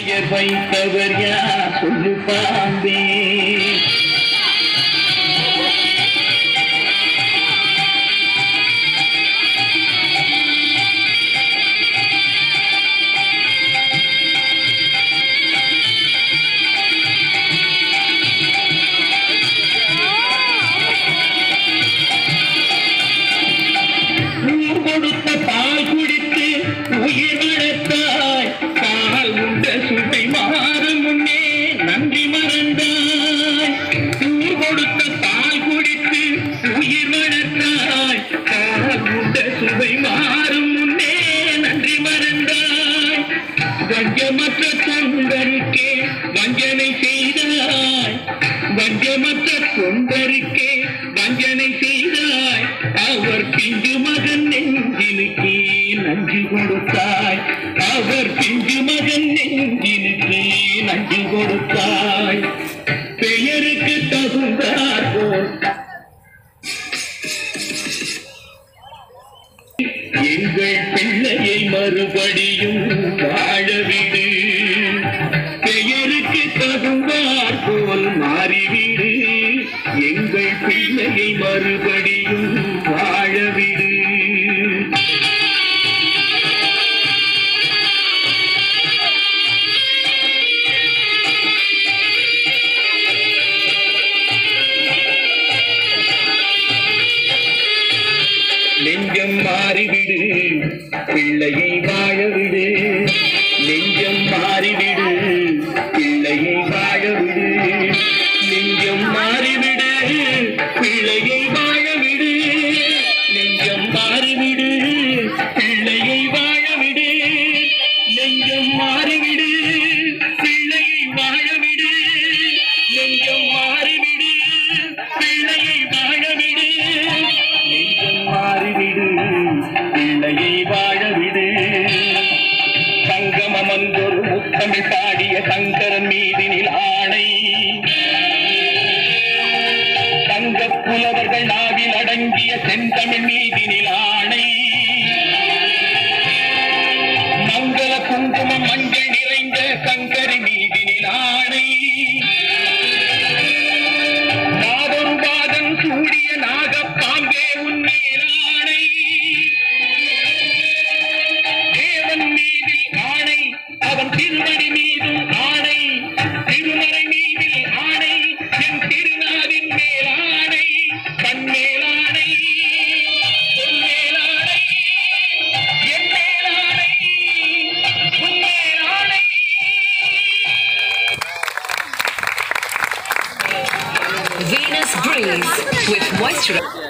பெயர் வைத்தவர் யார் சொல்லு பாம்பே ஊர் கொடுத்த பால் குடித்து உயிர் வளர்த்தாய் பால் உண்ட சுவை மாறும் முன்னே நன்றி மறந்தாய் ஊர் கொடுத்த பால் குடித்து உயிர் வளர்த்தாய் பால் உண்ட சுவை மாறும் முன்னே நன்றி மறந்தாய் வஞ்சமற்ற தொண்டருக்கே வஞ்சனை செய்தாய் வஞ்சமற்ற தொண்டருக்கே வஞ்சனை செய்தாய் அவர் பிஞ்சு மகன் நெஞ்சினுக்கே நன்றி கொடுத்தாய் அவர் பிஞ்சு மகன் நெஞ்சினுக்கே நன்றி கொடுத்தாய் பெயருக்கு தகுந்தார் போல் எங்கள் பிள்ளையை மறுபடியும் வாழவிடு பெயருக்கு தகுந்தார் போல் மாறிவிடு எங்கள் பிள்ளையை மறுபடியும் வாழவிடு நெஞ்சம் மாறிவிடு பிள்ளையை வாழவிடு நெஞ்சம் மாறிவிடு பிள்ளையை வாழவிடு நெஞ்சம் மாறிவிடு பிள்ளையை வாழவிடு நெஞ்சம் மாறிவிடு பிள்ளையை வாழவிடு நெஞ்சம் மாறிவிடு பிள்ளையை வாழவிடு நெஞ்சம் மாறிவிடு பிள்ளையை வாழவிடு நெஞ்சம் மாறிவிடு பிள்ளையை வாழவிடு சங்கமமந்தொரு முத்தமிழ் பாடிய சங்கரன் மீதினில் ஆணை தங்கப் புலவர்கள் நாவில் அடங்கிய செந்தமிழ் மீதினில் ஆணை மங்கள குங்குமம் மஞ்சள் நிறைந்த சங்கரி மீதினில் ஆணை நாதொரு பாதம் சூடிய நாகப்பாம்பே உன்னேராணை தேவன் மீதில் ஆணை அவன் திருவடி மீதும் ஆணை திருமறை மீதில் ஆணை என் திருநாவின் மேல் ஆணை கண்மேலாணை பொன்மேலாணை என் மேலாணை உன்மேலாணை Venus Breeze with moisturizer.